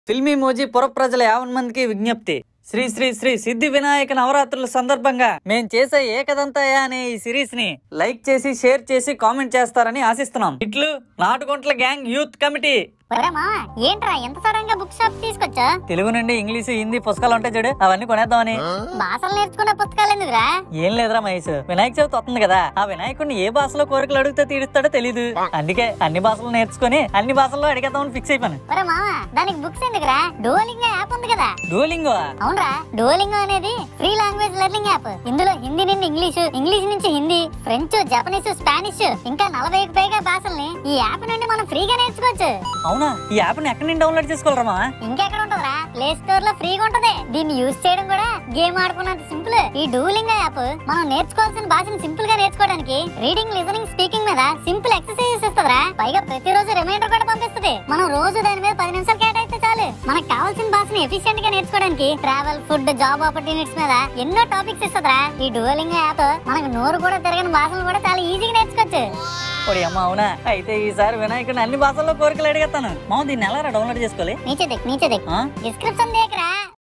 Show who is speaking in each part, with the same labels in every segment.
Speaker 1: ఫిల్మీ మోజీ పుర ప్రజల యావన్ మందికి విజ్ఞప్తి శ్రీ శ్రీ శ్రీ సిద్ధి వినాయక నవరాత్రుల సందర్భంగా మేం చేసే ఏకదంతయ అనే ఈ సిరీస్ ని లైక్ చేసి షేర్ చేసి కామెంట్ చేస్తారని ఆశిస్తున్నాం ఇట్లు నాటుకుంట్ల గ్యాంగ్ యూత్ కమిటీ
Speaker 2: ఒరే మామ ఏంట్రా ఎంత సడన్ గా బుక్ షాప్ తీసుకొచ్చా
Speaker 1: తెలుగు నుండి ఇంగ్లీష్ హిందీ పుస్తకాలు ఉంటాయి చూడు అవన్నీ కొనేద్దామని
Speaker 2: భాషలు నేర్చుకునే పుస్తకాలు ఎందుకురా
Speaker 1: ఏం లేదురా మహేష్ వినాయక చవితి వస్తుంది కదా ఆ వినాయకుడిని ఏ భాషలో కోరికలు అడిగితే తీరుస్తాడో తెలీదు అందుకే అన్ని భాషలు నేర్చుకుని అన్ని భాషల్లో అడిగేద్దామని ఫిక్స్ అయిపోయాను
Speaker 2: ఒరే మామ దానికి బుక్స్ ఎందుకురా డోలింగ్ యాప్ ఉంది కదా
Speaker 1: డూలింగో
Speaker 2: అవునరా డోలింగో అనేది ఫ్రీ లాంగ్వేజ్ లెర్నింగ్ యాప్ ఇందులో హిందీ నుండి ఇంగ్లీష్ ఇంగ్లీష్ నుంచి హిందీ ఫ్రెంచ్ జపనీస్ స్పానిష్ ఇంకా నలభైకి పైగా భాషల్ని ఈ యాప్ నుండి మనం ఫ్రీగా నేర్చుకోవచ్చు
Speaker 1: అవునా ఈ యాప్ ని ఎక్కడి నుండి డౌన్లోడ్ చేసుకోవాలరా మావా?
Speaker 2: ఇంకెక్కడ ఉంటదిరా ప్లే స్టోర్ లో ఫ్రీగా ఉంటది దీన్ని యూజ్ చేయడం కూడా గేమ్ ఆడుకున్నంత సింపుల్ ఈ డూలింగ్ యాప్ మనం నేర్చుకోవాల్సిన భాషను సింపుల్ గా నేర్చుకోవడానికి రీడింగ్ లిజనింగ్ స్పీకింగ్ మీద సింపుల్ ఎక్సర్సైజెస్ ఇస్తుందిరా పైగా ప్రతిరోజు రిమైండర్ కూడా పంపిస్తుంది మనం రోజు దాని మీద పది నిమిషాలు కేటాయిస్తే చాలు మనకు కావాల్సిన భాషని ఎఫిషియెంట్ గా నేర్చుకోవడానికి ట్రావెల్ ఫుడ్ జాబ్ ఆపర్చునిటీస్ మీద ఎన్నో టాపిక్స్ ఇస్తుందిరా ఈ డూలింగ్ యాప్ మనకు నోరు కూడా తిరగని భాషలు కూడా చాలా ఈజీగా నేర్చుకోవచ్చు
Speaker 1: ఒడి అమ్మ అవునా అయితే ఈసారి వినాయకుడిని అన్ని భాషల్లో కోరికలు అడిగేస్తాను మామ దీన్ని ఎలా డౌన్లోడ్ చేసుకోవాలి
Speaker 2: నీచే దిక్ నీచే దిక్
Speaker 1: ఆ?
Speaker 2: డిస్క్రిప్షన్ దేకరా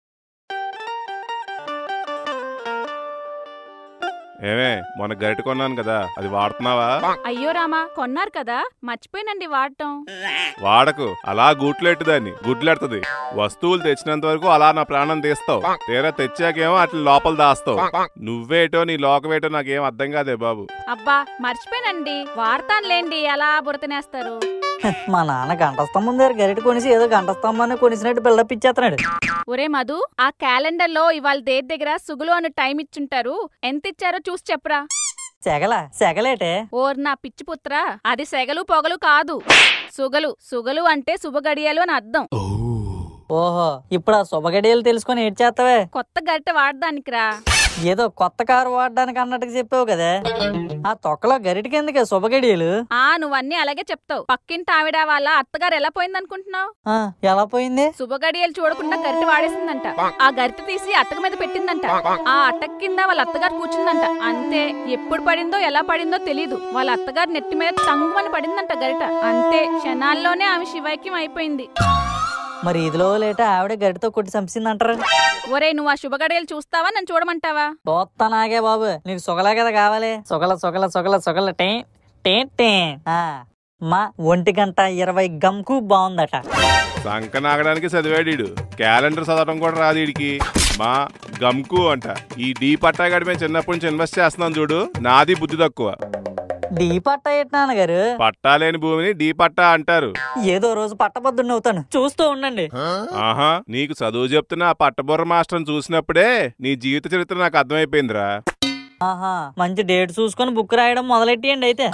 Speaker 3: ఏమే మొన్న గరిట కొన్నాను కదా అది వాడుతున్నావా
Speaker 4: అయ్యో రామా కొన్నారు కదా మర్చిపోయినండి వాడటం
Speaker 3: వాడకు అలా గూట్లెట్టు దాన్ని గుడ్లెడుతుంది వస్తువులు తెచ్చినంత వరకు అలా నా ప్రాణం తీస్తావు తీరా తెచ్చాకేమో అట్లా లోపల దాస్తావు నువ్వేటో నీ లోకమేటో నాకేం అర్థం కాదే బాబు
Speaker 4: అబ్బా మర్చిపోయినండి వాడతానులేండి అలా బురతనేస్తారు
Speaker 1: మా నాన్న గంట స్తంభం దగ్గర గరిట కొనిసి ఏదో గంట స్తంభాన్ని కొనిసినట్టు బిల్డప్ ఇచ్చేస్తున్నాడు
Speaker 4: ఒరే మధు ఆ క్యాలెండర్ లో ఇవాళ దేని దగ్గర సుగులు అని టైం ఇచ్చుంటారు ఎంత ఇచ్చారో చూసి చెప్పరా
Speaker 1: సెగల సెగలేటే
Speaker 4: ఓర్ నా పిచ్చి పుత్రా అది సెగలు పొగలు కాదు సుగలు సుగలు అంటే శుభగడియలు అని అర్థం
Speaker 1: ఓహో ఇప్పుడు ఆ శుభగడియలు తెలుసుకొని ఏడ్ చేస్తావే
Speaker 4: కొత్త గరిటె వాడడానికిరా
Speaker 1: ఏదో కొత్త కారు వాడడానికి అన్నట్టుగా చెప్పావు కదా ఆ తొక్కలో గరిటికి ఎందుకే శుభగడియలు
Speaker 4: ఆ నువ్వన్నీ అలాగే చెప్తావు పక్కింటి ఆవిడ వాళ్ళ అత్తగారు ఎలా పోయిందనుకుంటున్నావు
Speaker 1: ఆ, ఎలా పోయింది
Speaker 4: శుభగడియలు చూడకుండా గరిటె వాడేసిందంట ఆ గరిటె తీసి అట్టక మీద పెట్టిందంట ఆ అట్టక కింద వాళ్ళ అత్తగారు కూర్చుందంట అంతే ఎప్పుడు పడిందో ఎలా పడిందో తెలీదు వాళ్ళ అత్తగారు నెత్తి మీద తంగుమని పడిందంట గరిట అంతే క్షణాల్లోనే ఆమె శివైక్యం అయిపోయింది
Speaker 1: మరి ఇదిలో లేట ఆవిడ గరిటతో కొట్టి చంపించిందంటారు
Speaker 4: ఒరే నువ్వు ఆ శుభగడియలు చూస్తావా నన్ను చూడమంటావా
Speaker 1: పోతా నాగే బాబు నీకు సొగలా కదా కావాలి సొగల సొగల సొగల సొగల టే టే టే ఆ, మా ఒంటి గంట ఇరవై గంకు బాగుందట
Speaker 3: సంక నాగడానికి చదివాడు క్యాలెండర్ చదవడం కూడా రాదు వీడికి మా గమ్కు అంట ఈ డీ పట్టాగడి మేము చిన్నప్పటి నుంచి ఇన్వెస్ట్ చేస్తున్నాం చూడు నాది బుద్ధి తక్కువ
Speaker 1: డీ పట్ట ఏంటి నాన్నగారు
Speaker 3: పట్టా లేని భూమిని డీ పట్టా అంటారు
Speaker 1: ఏదో రోజు పట్టబద్దుని అవుతాను చూస్తూ ఉండండి
Speaker 3: ఆహా నీకు చదువు చెప్తున్న ఆ పట్టబుర్ర మాస్టర్ని చూసినప్పుడే నీ జీవిత చరిత్ర నాకు అర్థమైపోయిందిరా
Speaker 1: ఆహా మంచి డేట్ చూసుకొని బుక్ రాయడం మొదలెట్టియండి అయితే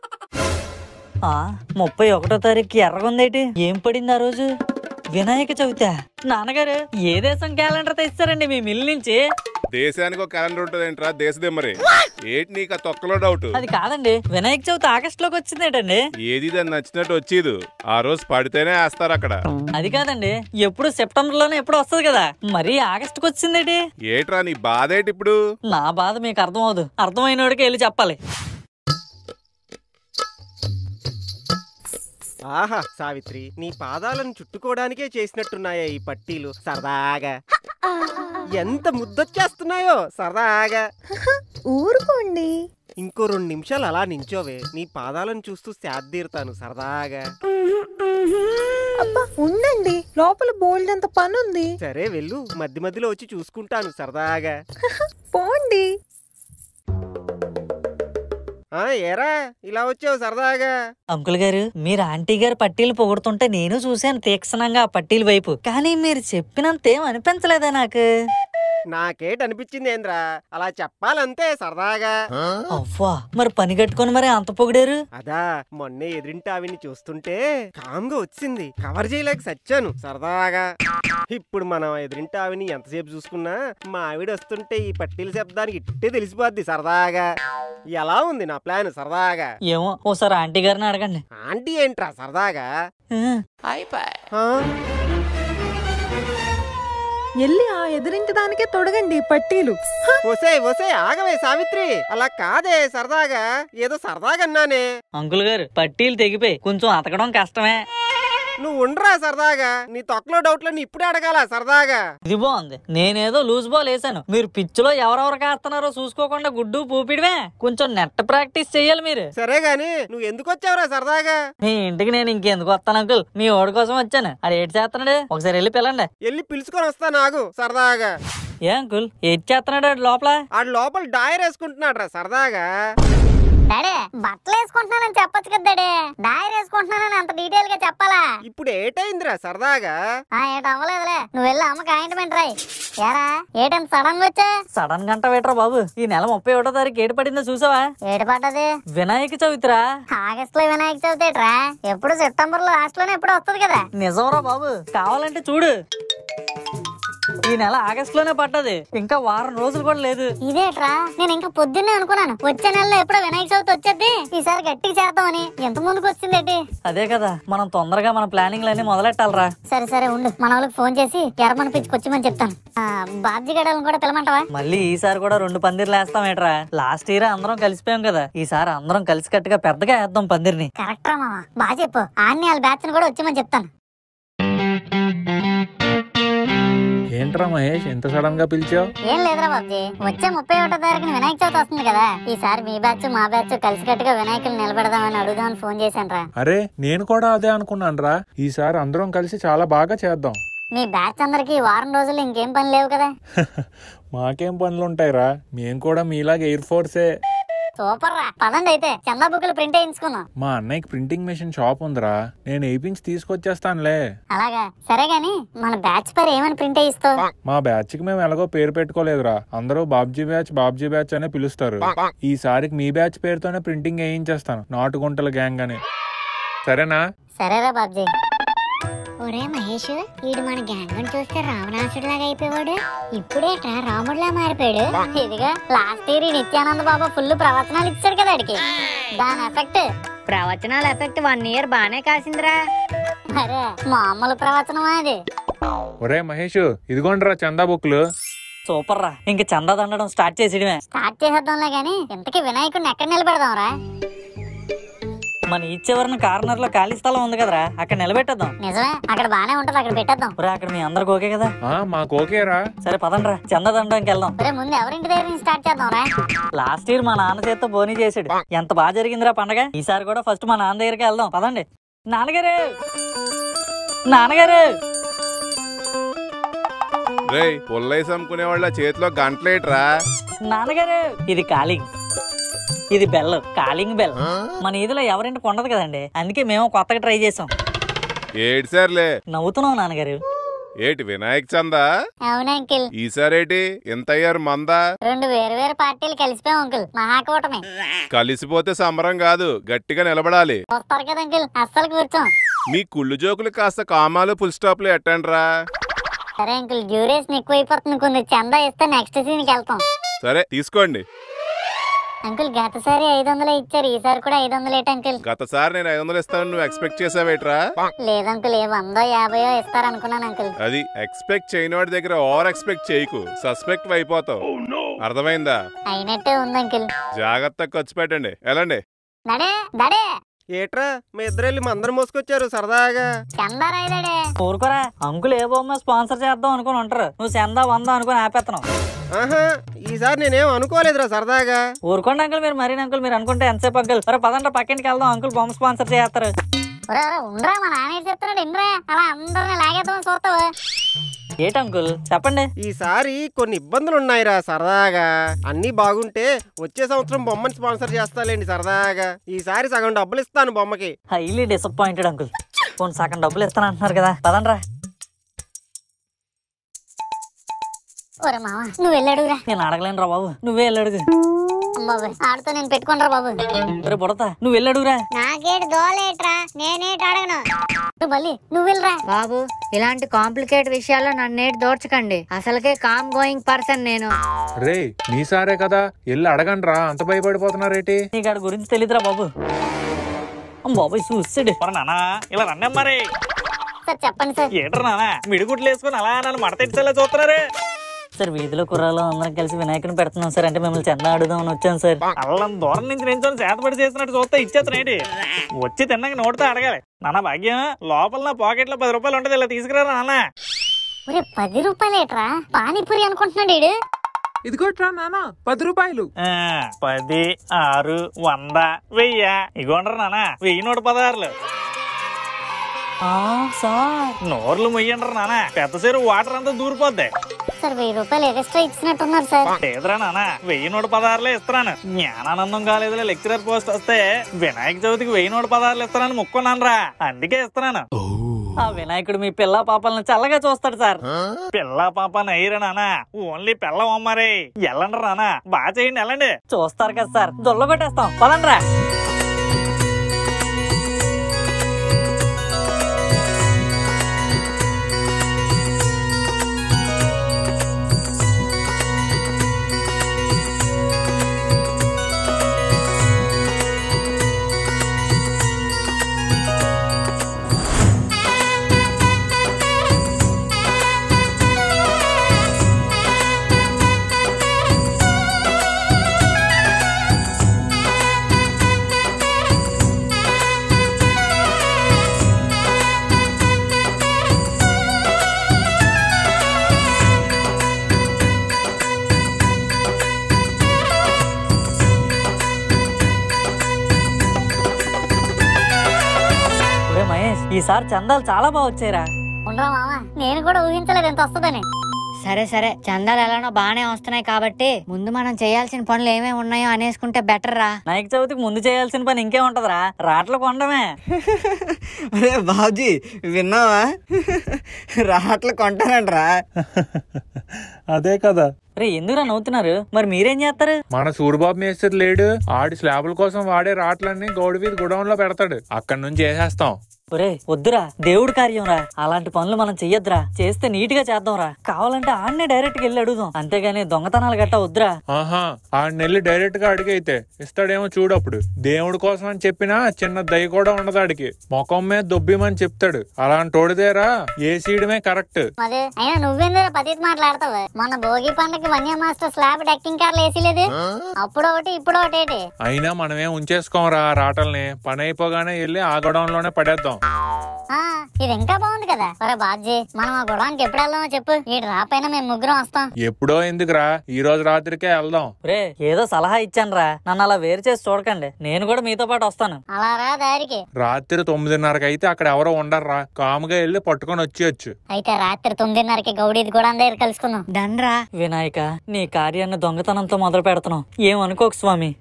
Speaker 1: ఆ ముప్పై ఒకటో తారీఖు ఎర్రగుందేటి ఏం పడింది ఆ రోజు వినాయక చవితి నాన్నగారు ఏ దేశం క్యాలెండర్ తెచ్చారండి మీ మిల్ నుంచి
Speaker 3: దేశానికి ఒక క్యాలెండర్ ఉంటుంది ఏంట్రా దేశదిమ్మరి ఏంటి నీకు ఆ తొక్కలో డౌట్
Speaker 1: అది కాదండి వినాయక చవితి ఆగస్ట్ లోకి వచ్చిందేటండి
Speaker 3: ఏది దాన్ని నచ్చినట్టు వచ్చేది ఆ రోజు పడితేనే వేస్తారు అక్కడ
Speaker 1: అది కాదండి ఎప్పుడు సెప్టెంబర్ లోనే ఎప్పుడు వస్తుంది కదా మరి ఆగస్టుకి వచ్చిందేటి
Speaker 3: ఏట్రా నీ బాధ ఏంటి ఇప్పుడు
Speaker 1: నా బాధ మీకు అర్థం అవదు అర్థమైనోడికి వెళ్ళి చెప్పాలి
Speaker 5: ఆహా సావిత్రి నీ పాదాలను చుట్టుకోవడానికే చేసినట్టున్నాయా ఈ పట్టీలు సరదాగా ఎంత ముద్దొచ్చేస్తున్నాయో సరదాగా
Speaker 6: ఊరుకోండి
Speaker 5: ఇంకో రెండు నిమిషాలు అలా నించోవే నీ పాదాలను చూస్తూ శాద్దీరుతాను సరదాగా
Speaker 6: అబ్బా ఉండండి లోపల బోల్డ్ అంత పని ఉంది
Speaker 5: సరే వెళ్ళు మధ్య మధ్యలో వచ్చి చూసుకుంటాను సరదాగా
Speaker 6: పోండి
Speaker 5: ఆ ఏరా ఇలా వచ్చావు సరదాగా
Speaker 1: అంకుల్ గారు మీరు ఆంటీ గారు పట్టీలు పొగుడుతుంటే నేను చూశాను తీక్షణంగా ఆ పట్టీల వైపు కానీ మీరు చెప్పినంత ఏం అనిపించలేదా నాకు
Speaker 5: నాకేట అనిపించింది ఏంద్రా అలా చెప్పాలంతే సరదాగా
Speaker 1: అవ్వా మరి పని కట్టుకొని మరి అంత పొగిడారు
Speaker 5: అదా మొన్నే ఎదురింటి ఆవిని చూస్తుంటే కామ్గా వచ్చింది కవర్ చేయలేక సచ్చాను సరదాగా ఇప్పుడు మనం ఎదురింటి ఆవిని ఎంతసేపు చూసుకున్నా మా ఆవిడ వస్తుంటే ఈ పట్టీల శబ్దానికి ఇట్టే తెలిసిపోద్ది సరదాగా ఎలా ఉంది నా ప్లాన్ సరదాగా
Speaker 1: ఏమో ఓసారి ఆంటీ గారిని అడగండి
Speaker 5: ఆంటీ ఏంట్రా సరదాగా
Speaker 1: ఆ,
Speaker 5: ఆ?
Speaker 6: ఎల్లి ఆ ఎదిరింటి దానికే తొడగండి ఈ పట్టీలు హ!
Speaker 5: ఒసే ఒసే ఆగవే సావిత్రి అలా కాదే సరదాగా ఏదో సరదాగా అన్నానే
Speaker 1: అంకుల్ గారు పట్టీలు తెగిపోయి కొంచెం అతకడం కష్టమే
Speaker 5: నువ్వు ఉండరా సరదాగా నీ తొక్కలో డౌట్లన్నీ ఇప్పుడే అడగాల సరదాగా
Speaker 1: ఇది బాగుంది నేనేదో లూజ్ బాల్ వేసాను మీరు పిచ్చిలో ఎవరెవరు కాస్తున్నారో చూసుకోకుండా గుడ్డు పూపిడివే కొంచెం నెట్ ప్రాక్టీస్ చెయ్యాలి మీరు
Speaker 5: సరే గాని నువ్వు ఎందుకు వచ్చావురా సరదాగా
Speaker 1: మీ ఇంటికి నేను ఇంకెందుకు వస్తాను అంకుల్ మీ ఓడి కోసం వచ్చాను అది ఏడు చేస్తున్నాడు ఒకసారి వెళ్ళి పిల్లండి
Speaker 5: వెళ్ళి పిలుచుకొని వస్తా నాకు సరదాగా
Speaker 1: ఏ అంకుల్ ఏడ్ చేస్తున్నాడు ఆడు లోపల
Speaker 5: ఆ లోపల డాయర్ వేసుకుంటున్నాడు రా సరదాగా
Speaker 2: డాడీ బట్టలు వేసుకుంటున్నానని చెప్పొచ్చు కదా డాడీ డైర్ వేసుకుంటున్నానని అంత డీటెయిల్ గా చెప్పాలా
Speaker 5: ఇప్పుడు ఏటైందిరా సరదాగా
Speaker 2: ఆ ఏట అవ్వలేదులే నువ్వు వెళ్ళి అమ్మకి ఆయింట్మెంట్ రాయి ఏరా ఏటంత సడన్ గా వచ్చా
Speaker 1: సడన్ గంట వేటరా బాబు ఈ నెల ముప్పై ఒకటో తారీఖు ఏడు పడిందో చూసావా
Speaker 2: ఏడు పడ్డది
Speaker 1: వినాయక చవితిరా
Speaker 2: ఆగస్ట్ లో వినాయక చవితి ఏట్రా ఎప్పుడు సెప్టెంబర్ లో లాస్ట్ లోనే ఎప్పుడు వస్తుంది కదా
Speaker 1: నిజంరా బాబు కావాలంటే చూడు ఈ నెల ఆగస్ట్ లోనే పడ్డది ఇంకా వారం రోజులు కూడా లేదు
Speaker 2: ఇదేట్రా నేను ఇంకా పొద్దున్నే అనుకున్నాను వచ్చే నెలలో ఎప్పుడో వినాయక చవితి వచ్చేది ఈసారి గట్టిగా చేద్దామని ఎంత ముందుకు వచ్చిందేటి
Speaker 1: అదే కదా మనం తొందరగా మన ప్లానింగ్ అన్ని మొదలెట్టాలరా
Speaker 2: సరే సరే ఉండు మన వాళ్ళకి ఫోన్ చేసి ఎర్రమని పిచ్చుకొచ్చిమని చెప్తాను ఆ, బాబ్జీ గడలను కూడా పిలమంటావా
Speaker 1: మళ్ళీ ఈసారి కూడా రెండు పందిర్లు వేస్తామేట్రా లాస్ట్ ఇయర్ అందరం కలిసిపోయాం కదా ఈసారి అందరం కలిసి కట్టుగా పెద్దగా వేద్దాం పందిర్ని
Speaker 2: కరెక్ట్ రా మామ బాగా చెప్పు ఆన్ని వాళ్ళ బ్యాచ్ కూడా వచ్చామని చెప్తాను
Speaker 7: ఏంట్రా మహేష్ ఎంత సడన్ గా పిలిచావు
Speaker 2: ఏం లేదురా బాబ్జీ వచ్చే ముప్పై ఒకటో తారీఖున వినాయక చవితి వస్తుంది కదా ఈసారి మీ బ్యాచ్ మా బ్యాచ్ కలిసికట్టుగా వినాయకులు నిలబెడదామని అడుగుదామని ఫోన్ చేశాను రా
Speaker 7: అరే నేను కూడా అదే అనుకున్నాను ఈసారి అందరం కలిసి చాలా బాగా చేద్దాం
Speaker 2: మీ బ్యాచ్ అందరికి వారం రోజులు ఇంకేం పని లేవు కదా
Speaker 7: మాకేం పనులుంటాయిరా మేం కూడా మీలాగా ఎయిర్ ఫోర్సే
Speaker 2: సూపర్ రా పదండి అయితే చందా బుక్లు ప్రింట్ వేయించుకుందాం
Speaker 7: మా అన్నయ్యకి ప్రింటింగ్ మెషిన్ షాప్ ఉందిరా నేను వేయించి తీసుకొచ్చేస్తానులే
Speaker 2: అలాగా సరే గాని మన బ్యాచ్ పేరు ఏమని ప్రింట్ వేయిస్తావు
Speaker 7: మా బ్యాచ్ కి మేము ఎలాగో పేరు పెట్టుకోలేదురా అందరూ బాబ్జీ బ్యాచ్ బాబ్జీ బ్యాచ్ అనే పిలుస్తారు ఈసారికి మీ బ్యాచ్ పేరుతోనే ప్రింటింగ్ వేయించేస్తాను నాటుగుంటల గ్యాంగ్ అని సరేనా
Speaker 2: సరేరా బాబ్జీ ఒరే మహేష్ వీడు మన గ్యాంగ్ చూస్తే రావణాసుడు లాగా అయిపోయాడు ఇప్పుడేట్రా రాముడిలా మారిపోయాడు ఇదిగా లాస్ట్ ఇయర్ ఈ నిత్యానంద బాబా ఫుల్ ప్రవచనాలు ఇచ్చాడు కదా అడికి దాని ఎఫెక్ట్
Speaker 8: ప్రవచనాల ఎఫెక్ట్ వన్ ఇయర్ బానే కాసిందిరా
Speaker 2: అరే మామూలు ప్రవచనమా అది
Speaker 7: ఒరే మహేష్ ఇదిగోండిరా చందా బుక్లు
Speaker 1: సూపర్ రా ఇంక చందా దండడం స్టార్ట్ చేసేయడమే
Speaker 2: స్టార్ట్ చేసేద్దాంలే గాని ఇంతకీ వినాయకుడిని ఎక్కడ నిలబెడదాంరా
Speaker 1: మన ఈ చివరిన కార్నర్ లో ఖాళీ స్థలం ఉంది కదరా అక్కడ నిలబెట్టేద్దాం
Speaker 2: నిజమే అక్కడ బానే ఉంటది అక్కడ పెట్టేద్దాం
Speaker 1: ఒరే అక్కడ మీ అందరికి ఓకే కదా
Speaker 7: ఆ మాకు ఓకేరా
Speaker 1: సరే పదండ్రా చందా దండడానికి వెళ్దాం
Speaker 2: ఒరే ముందు ఎవరింటి దగ్గర నుంచి స్టార్ట్ చేద్దాంరా
Speaker 1: లాస్ట్ ఇయర్ మా నాన్న చేత్తో బోనీ చేసాడు ఎంత బాగా జరిగిందిరా పండగ ఈసారి కూడా ఫస్ట్ మా నాన్న దగ్గరికి వెళ్దాం పదండి నాన్నగారు నాన్నగారు
Speaker 3: రేయ్ పుల్లైస్ అమ్ముకునే వాళ్ళ చేతిలో గంటలేట్రా
Speaker 1: నాన్నగారు ఇది కాలింగ్ ఇది బెల్ కాలింగ్ బెల్ మన ఈదిలో ఎవరింటికి ఉండదు కదండి అందుకే మేము కొత్తగా ట్రై చేసాం
Speaker 3: ఏటి సార్లే
Speaker 1: నవ్వుతున్నాం నాన్నగారు
Speaker 3: ఏటి వినాయక్ చందా
Speaker 2: అవునా అంకిల్
Speaker 3: ఈసారేటి ఎంత అయ్యారు మందా
Speaker 2: రెండు వేరు వేరు పార్టీలు కలిసిపోయాం అంకుల్ మహాకూటమి
Speaker 3: కలిసిపోతే సంబరం కాదు గట్టిగా నిలబడాలి
Speaker 2: వస్తారు కదా అంకుల్ అస్సలు కూర్చోం
Speaker 3: మీ కుళ్ళు జోకులు కాస్త కామాలు ఫుల్ స్టాప్లు ఎట్టండ్రా
Speaker 2: సరే అంకుల్ డ్యూరేషన్ ఎక్కువైపోతుంది కొంచెం చందా ఇస్తే నెక్స్ట్ సీన్కి వెళ్తాం
Speaker 3: సరే తీసుకోండి
Speaker 2: అంకుల్ గతసారి ఐదు వందలే ఇచ్చారు ఈసారి కూడా ఐదు వందలు ఏంటి అంకుల్
Speaker 3: గతసారి నేను ఐదు వందలు ఇస్తానని నువ్వు ఎక్స్పెక్ట్ చేసావేట్రా
Speaker 2: లేదంకుల్ ఏ వందో యాభయో ఇస్తారనుకున్నాను అంకుల్
Speaker 3: అది ఎక్స్పెక్ట్ చేయని వాడి దగ్గర ఓవర్ ఎక్స్పెక్ట్ చేయకు సస్పెక్ట్ అయిపోతావు అర్థమైందా
Speaker 2: అయినట్టే ఉంది అంకుల్
Speaker 3: జాగ్రత్తగా ఖర్చు పెట్టండి ఎలాండి
Speaker 2: దడే దడే
Speaker 5: ఏట్రా మీ ఇద్దరు వెళ్ళి మందరం మోసుకొచ్చారు సరదాగా
Speaker 2: చందా రాయదాడే
Speaker 1: ఊరుకోరా అంకుల్ ఏ బొమ్మ స్పాన్సర్ చేద్దాం అనుకుని ఉంటారు నువ్వు చందా వందా అనుకుని ఆపేస్తున్నావు
Speaker 5: ఆహా ఈసారి నేనేం అనుకోలేదురా సరదాగా
Speaker 1: ఊరుకోండి అంకుల్ మీరు మరీ అంకుల్ మీరు అనుకుంటే ఎంతసేపు అంకుల్ సరే పదండి పక్కింటికి వెళ్దాం అంకుల్ బొమ్మ స్పాన్సర్ చేస్తారు
Speaker 2: ఒరే ఒరే ఉండరా మా నాన్న ఏం చెప్తున్నాడు ఇంద్రా అలా అందరిని లాగేద్దామని చూస్తావు
Speaker 1: ఏంటి అంకుల్ చెప్పండి
Speaker 5: ఈసారి కొన్ని ఇబ్బందులు ఉన్నాయిరా సరదాగా అన్నీ బాగుంటే వచ్చే సంవత్సరం బొమ్మని స్పాన్సర్ చేస్తాలేండి సరదాగా ఈసారి సగం డబ్బులు ఇస్తాను బొమ్మకి
Speaker 1: హైలీ డిసప్పాయింటెడ్ అంకుల్ పోనీ సగం డబ్బులు ఇస్తాను అంటున్నారు కదా పదండ్రా
Speaker 2: ఒరే మామ నువ్వు వెళ్ళాడురా
Speaker 1: నేను అడగలేను రా బాబు నువ్వే వెళ్ళడుగు
Speaker 2: బాబు ఆడితో నేను పెట్టుకుంటా బాబు
Speaker 1: రే బుడతా నువ్వు వెళ్ళడుగురా
Speaker 2: నాకేటి దోలేట్రా నేనేటి అడగను బల్లి నువ్వు వెళ్ళరా
Speaker 8: బాబు ఇలాంటి కాంప్లికేట్ విషయాల్లో నన్నేటి దోర్చకండి అసలుకే కామ్ గోయింగ్ పర్సన్ నేను
Speaker 7: రే మీ సారే కదా వెళ్ళి అడగండి రా అంత భయపడిపోతున్నారేటి
Speaker 1: నీకు ఆడి గురించి తెలియదురా బాబు అమ్మ బాబాయ్ చూసాడు
Speaker 9: నానా ఇలా రండి మరి
Speaker 2: సార్ చెప్పండి సార్
Speaker 9: ఏట్రా నానా మిడిగుట్లు వేసుకుని అలా నన్ను మడతెచ్చేలా చూస్తున్నారే
Speaker 1: సార్ వీధిలో కుర్రాలు అందరం కలిసి వినాయకుని పెడుతున్నాం సార్ అంటే మిమ్మల్ని చందా అడుగుదామని వచ్చాను సార్
Speaker 9: అల్లం దూరం నుంచి నించొని చేతపడి చేసినట్టు చూస్తే ఇచ్చేతనేటి వచ్చి తిన్నాక నోటితో అడగాలి నాన్న భాగ్యం లోపల నా పాకెట్ లో పది రూపాయలు ఉంటది ఇలా తీసుకురా నాన్న
Speaker 2: ఒరే పది రూపాయలేట్రా పానీపూరి అనుకుంటున్నాడు ఈడు
Speaker 6: ఇదిగోట్రా నానా పది రూపాయలు
Speaker 9: ఆ, పది ఆరు వంద వెయ్య ఇగోండ్రా నాన్న వెయ్యి నూట పదహారులు
Speaker 1: ఆ, సార్
Speaker 9: నోర్లు మొయ్యండ్రా నాన్న పెద్ద సేరు వాటర్ అంతా దూరిపోద్ది
Speaker 2: సార్ వెయ్యి రూపాయలు ఎక్స్ట్రా ఇచ్చినట్టున్నారు సార్
Speaker 9: లేదురా నాన్న వెయ్యి నూట పదహారులే ఇస్తున్నాను జ్ఞానానందం కాలేదులే లెక్చరర్ పోస్ట్ వస్తే వినాయక చవితికి వెయ్యి నూట పదహారులు ఇస్తున్నాను ముక్కున్నాను రా అందుకే ఇస్తున్నాను
Speaker 1: ఆ వినాయకుడు మీ పిల్ల పాపలను చల్లగా చూస్తాడు సార్
Speaker 9: పిల్ల పాప నయ్యరా నాన్న ఓన్లీ పిల్ల అమ్మారే ఎల్లండి నాన్న బాగా చేయండి వెళ్ళండి
Speaker 1: చూస్తారు కదా సార్ దొల్ల కొట్టేస్తాం పదండ్రా ఒరే మహేష్ ఈసారి చందాలు చాలా బాగా వచ్చాయిరా
Speaker 2: ఉండరా మామ నేను కూడా ఊహించలేదు ఎంత వస్తుందని
Speaker 8: సరే సరే చందాలు ఎలానో బాగానే వస్తున్నాయి కాబట్టి ముందు మనం చేయాల్సిన పనులు ఏమేమి ఉన్నాయో అనేసుకుంటే బెటర్ రా
Speaker 1: నాయక చవితికి ముందు చేయాల్సిన పని ఇంకే ఉంటదిరా రాట్ల కొండమే
Speaker 10: అరే బాబుజీ విన్నావా రాట్లు కొంటానంట్రా
Speaker 7: అదే కదా
Speaker 1: రే ఎందుకురా నవ్వుతున్నారు మరి మీరేం చేస్తారు
Speaker 7: మన సూరిబాబు మేస్త్రి లేడు ఆడి స్లాబుల కోసం వాడే రాట్లన్నీ గౌడి వీధి గుడౌన్ లో పెడతాడు అక్కడి నుంచి వేసేస్తాం
Speaker 1: ఒరే వద్దురా దేవుడి కార్యం రా అలాంటి పనులు మనం చెయ్యొద్దురా చేస్తే నీట్ గా చేద్దాంరా కావాలంటే ఆడనే డైరెక్ట్ గా వెళ్ళి అడుగుదాం అంతేగాని దొంగతనాలు గట్టా వద్దురా
Speaker 7: ఆహా ఆడి నెల్లి డైరెక్ట్ గా అడిగైతే ఇస్తాడేమో చూడప్పుడు దేవుడి కోసం అని చెప్పినా చిన్న దయ కూడా ఉండదు ఆడికి ముఖం మీద దొబ్బిమని చెప్తాడు అలాంటి ఓడిదేరా ఏ సీడమే కరెక్ట్
Speaker 2: అదే అయినా నువ్వెందుకు పతికి మాట్లాడతావు మన భోగి పండగకి వన్య మాస్టర్ స్లాబ్ డెక్కింగ్ కార్లు వేసి లేదు అప్పుడు ఒకటి ఇప్పుడు ఒకటి ఏంటి
Speaker 7: అయినా మనమేం ఉంచేసుకోంరా ఆ రాటల్ని పని అయిపోగానే వెళ్ళి ఆ గొడవన్ లోనే పడేద్దాం
Speaker 2: ఆ, ఇది ఇంకా బాగుంది కదా ఒరే బాజీ మనం ఆ గొడవనికి ఎప్పుడు వెళ్దామో చెప్పు ఈ రాపైన మేము ముగ్గురం వస్తాం
Speaker 7: ఎప్పుడో ఎందుకురా ఈ రోజు రాత్రికే వెళ్దాం
Speaker 1: రే ఏదో సలహా ఇచ్చాను రా నన్ను అలా వేరు చేసి చూడకండి నేను కూడా మీతో పాటు వస్తాను
Speaker 2: అలా రా దారికి
Speaker 7: రాత్రి తొమ్మిదిన్నరకి అయితే అక్కడ ఎవరో ఉండర్రా కాముగా వెళ్ళి పట్టుకొని వచ్చేయచ్చు
Speaker 2: అయితే రాత్రి తొమ్మిదిన్నరకి గౌడీది కూడా దగ్గర కలుసుకుందాం
Speaker 8: దండ్రా
Speaker 1: వినాయక నీ కార్యాన్ని దొంగతనంతో మొదలు పెడుతున్నాం ఏమనుకోకు స్వామి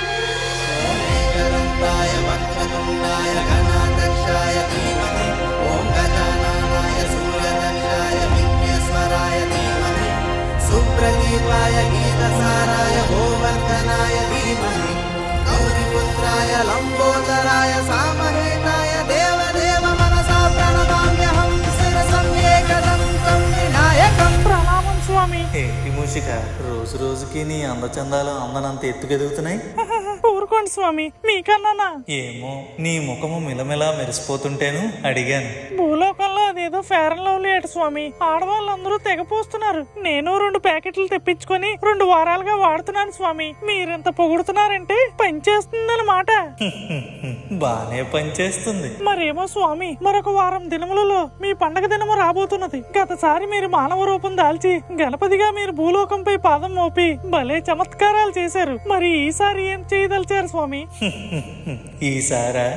Speaker 11: సుప్రదీపాయ గీతసారాయ గోవర్ధనాయ ధీమహి గౌరిపుత్రాయ లంబోదరాయ సామహేతాయ దేవదేవ మనసా ప్రణమామ్యహం శిరసంయేకదంతం వినాయకం
Speaker 12: ప్రణామం స్వామి
Speaker 13: ఏంటి మూషిక రోజు రోజుకి నీ అందచందాలు అందనంత ఎత్తుకెదుగుతున్నాయి
Speaker 12: ఊరుకోండి స్వామి మీకన్నానా
Speaker 13: ఏమో నీ ముఖము మిలమిలా మెరిసిపోతుంటేను అడిగాను
Speaker 12: భూలోకంలో అదేదో ఫేర్ అండ్ లవ్లీ అట స్వామి ఆడవాళ్ళందరూ తెగపోస్తున్నారు నేను రెండు ప్యాకెట్లు తెప్పించుకొని రెండు వారాలుగా వాడుతున్నాను స్వామి మీరెంత పొగుడుతున్నారంటే పనిచేస్తుందన్నమాట
Speaker 13: బానే పనిచేస్తుంది
Speaker 12: మరేమో స్వామి మరొక వారం దినములలో మీ పండగ దినము రాబోతున్నది గతసారి మీరు మానవ రూపం దాల్చి గణపతిగా మీరు భూలోకంపై పాదం మోపి భలే చమత్కారాలు చేశారు మరి ఈసారి ఏం చేయదలిచారు స్వామి
Speaker 13: ఈసారా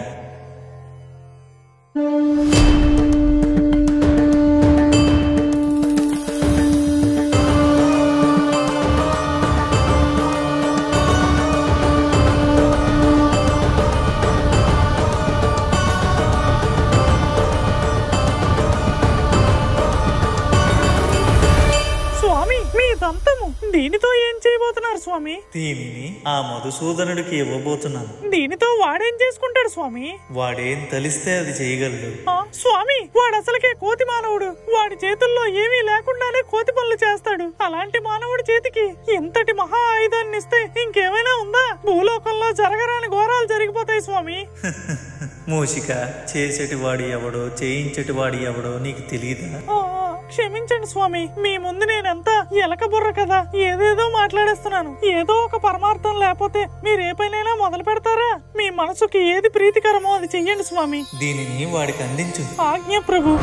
Speaker 12: స్వామి మీ దంతము దీనితో ఏం చేయబోతున్నారు స్వామి
Speaker 13: దీనిని ఆ మధుసూదనుడికి ఇవ్వబోతున్నాను
Speaker 12: దీనితో వాడేం చేసుకుంటాడు స్వామి
Speaker 13: వాడేం తలిస్తే అది చేయగలడు
Speaker 12: ఆ, స్వామి వాడు అసలుకే కోతి మానవుడు వాడి చేతుల్లో ఏమీ లేకుండానే కోతి పనులు చేస్తాడు అలాంటి మానవుడి చేతికి ఎంతటి మహా ఆయుధాన్ని ఇస్తే ఇంకేమైనా ఉందా భూలోకంలో జరగరాని ఘోరాలు జరిగిపోతాయి స్వామి
Speaker 13: మూషిక చేసేటి వాడి ఎవడో చేయించేటి వాడి ఎవడో నీకు తెలియదా
Speaker 12: ఆ, క్షమించండి స్వామి మీ ముందు నేనెంత ఎలక బుర్ర కదా ఏదేదో మాట్లాడేస్తున్నాను ఏదో ఒక పరమార్థం లేకపోతే మీరు ఏ పనైనా మొదలు పెడతారా మీ మనసుకి ఏది ప్రీతికరమో అది చెయ్యండి స్వామి
Speaker 13: దీనిని వాడికి అందించు
Speaker 12: ఆజ్ఞ ప్రభు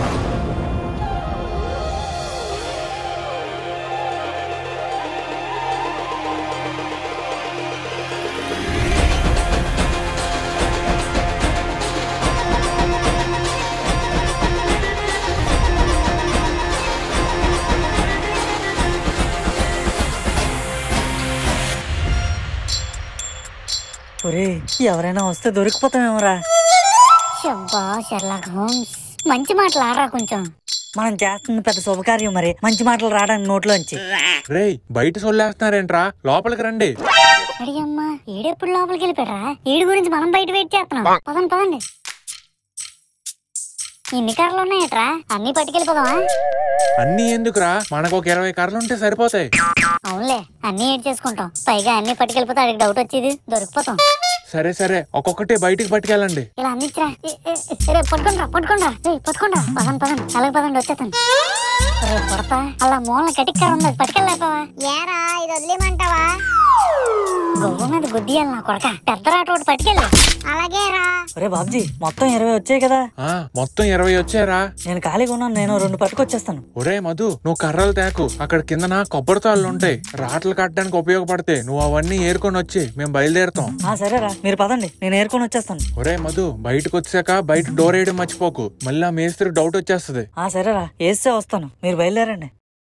Speaker 1: ఒరే ఎవరైనా వస్తే దొరికిపోతామేమోరా
Speaker 2: శబ్బా షెర్లాక్ హోమ్స్ మంచి మాటలు ఆడరా కొంచెం
Speaker 1: మనం చేస్తుంది పెద్ద శుభకార్యం మరి మంచి మాటలు రావడానికి నోట్లోంచి
Speaker 7: రేయ్ బయట సొల్లేస్తున్నారేంట్రా లోపలికి రండి
Speaker 2: అడి అమ్మా ఈడెప్పుడు లోపలికి వెళ్ళిపోయారా ఈడి గురించి మనం బయట వెయిట్ చేస్తున్నాం పదండి పదండి ఇన్ని కర్రలు ఉన్నాయట్రా అన్ని పట్టుకెళ్ళిపోదామా
Speaker 7: అన్ని ఎందుకురా మనకు ఒక ఇరవై కర్రలు ఉంటే సరిపోతాయి
Speaker 2: అవునులే అన్ని ఏడ్ చేసుకుంటాం పైగా అన్ని పట్టుకెళ్ళిపోతే అడిగి డౌట్ వచ్చేది దొరికిపోతాం
Speaker 7: సరే సరే ఒక్కొక్కటి బయటికి పట్టుకెళ్ళండి
Speaker 2: ఇలా అందించరా ఏ, ఏ, ఏ, రే పట్టుకుండ్రా పట్టుకుండ్రా రే పట్టుకుండ్రా పదండి పదండి అలాగే పదండి వచ్చేస్తాను రే పడతా అలా మూలన కటిక్కర ఉంది అది పట్టుకెళ్ళలేపావా ఏరా ఇది వదిలేమంటావా గొవ్వ మీద గుద్దియాలి నా కొడక పెద్ద రాట ఒకటి పట్టుకెళ్ళు అలాగే రా
Speaker 1: ఒరే బాబ్జీ మొత్తం ఇరవై వచ్చాయి కదా
Speaker 7: ఆ మొత్తం ఇరవై వచ్చారా
Speaker 1: నేను ఖాళీగా ఉన్నాను నేను రెండు పట్టుకొచ్చేస్తాను
Speaker 7: ఒరే మధు నువ్వు కర్రలు తేకు అక్కడ కిందన కొబ్బరి తాళ్ళు ఉంటాయి రాట్లు కట్టడానికి ఉపయోగపడతాయి నువ్వు అవన్నీ ఏరుకొని వచ్చి మేము బయలుదేరుతాం
Speaker 1: ఆ సరేరా మీరు పదండి నేను ఏరుకొని వచ్చేస్తాను
Speaker 7: ఒరే మధు బయటకు వచ్చాక బయట డోర్ వేయడం మర్చిపోకు మళ్ళీ ఆ మేస్త్రికి డౌట్ వచ్చేస్తది
Speaker 1: ఆ సరేరా వేస్తే వస్తాను మీరు బయలుదేరండి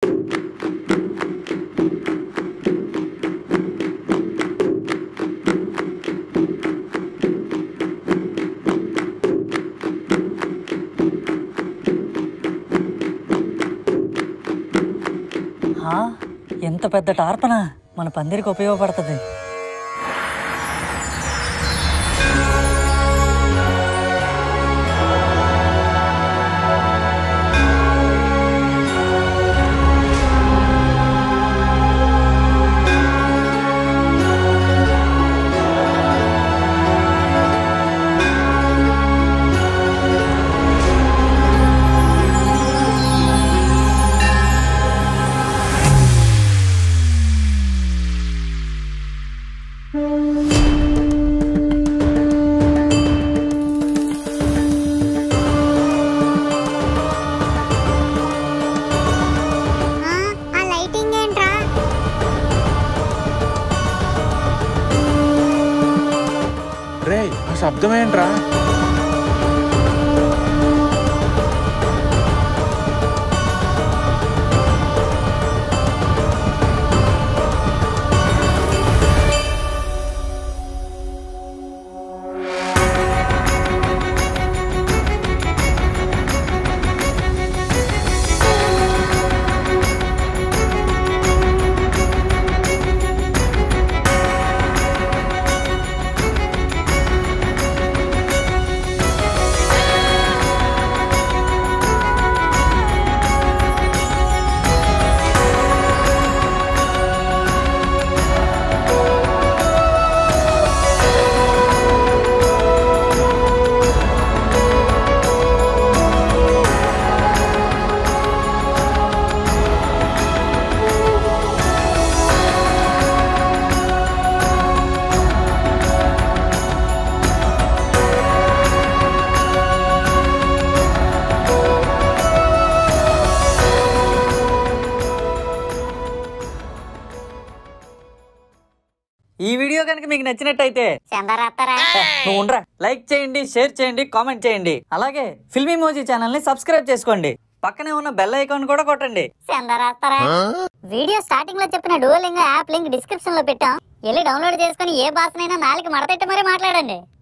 Speaker 1: ఆ, ఎంత పెద్ద టార్పనా మన పందిరికి ఉపయోగపడుతుంది
Speaker 2: ఆ లైటింగ్ ఏంట్రా
Speaker 7: రే ఆ శబ్దం ఏంట్రా
Speaker 1: ఈ వీడియో కనుక మీకు నచ్చినట్టయితే
Speaker 2: చందరాస్తారా
Speaker 1: నువ్వు ఉండరా లైక్ చేయండి షేర్ చేయండి కామెంట్ చేయండి అలాగే ఫిల్మీ మోజీ ఛానల్ ని సబ్స్క్రైబ్ చేసుకోండి పక్కనే ఉన్న బెల్ ఐకాన్ కూడా కొట్టండి
Speaker 2: చందరాస్తారా వీడియో స్టార్టింగ్ లో చెప్పిన డూలింగ్ యాప్ లింక్ డిస్క్రిప్షన్ లో పెట్టాం వెళ్ళి డౌన్లోడ్ చేసుకుని ఏ భాషనైనా నాలుగు మడతెట్టి మరీ మాట్లాడండి